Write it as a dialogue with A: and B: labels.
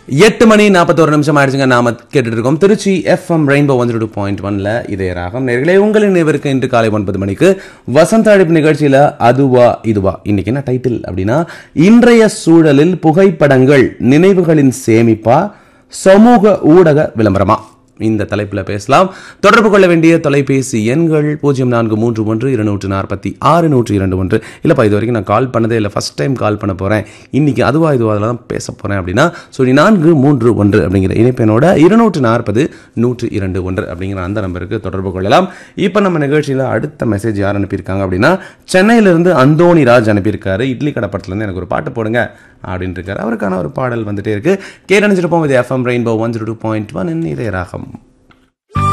A: எட்டு மணி நாற்பத்தோரு நிமிஷம் ஆயிடுச்சுங்க நாம கேட்டுட்டு இருக்கோம் Tiruchi FM rainbow one two point ஒன்ல இதே ராகம் நேர்களே உங்களின் நினைவிற்கு இன்று காலை ஒன்பது மணிக்கு வசந்த அழைப்பு நிகழ்ச்சியில அதுவா இதுவா இன்னைக்கு என்ன டைட்டில் அப்படின்னா இன்றைய சூழலில் புகைப்படங்கள் நினைவுகளின் சேமிப்பா சமூக ஊடக விளம்பரமா இந்த தலைப்பில் பேசலாம் தொடர்பு கொள்ள வேண்டிய தொலைபேசி எண்கள் பூஜ்ஜியம் நான்கு மூன்று ஒன்று இருநூற்று நாற்பத்தி ஆறு நூற்று இரண்டு ஒன்று இல்லைப்பா இது வரைக்கும் நான் கால் பண்ணதே இல்லை ஃபஸ்ட் டைம் கால் பண்ண போகிறேன் இன்னைக்கு அதுவா இதுவா அதில் தான் பேச போகிறேன் அப்படின்னா சொல்லி நான்கு மூன்று ஒன்று அப்படிங்கிற இணைப்பெண்ணோட இருநூற்று நாற்பது நூற்று இரண்டு ஒன்று அப்படிங்கிற அந்த நம்பருக்கு தொடர்பு கொள்ளலாம் இப்போ நம்ம நிகழ்ச்சியில் அடுத்த மெசேஜ் யார் அனுப்பியிருக்காங்க அப்படின்னா சென்னையிலிருந்து அந்தோணி ராஜ் அனுப்பியிருக்காரு இட்லி கடை படத்துலேருந்து எனக்கு ஒரு பாட்டு போடுங்க அப்படின்னு இருக்காரு அவருக்கான ஒரு பாடல் வந்துட்டே இருக்கு கேட்டு நினைச்சிருப்போம் இது FM rainbow one zero two point one இதய ராகம்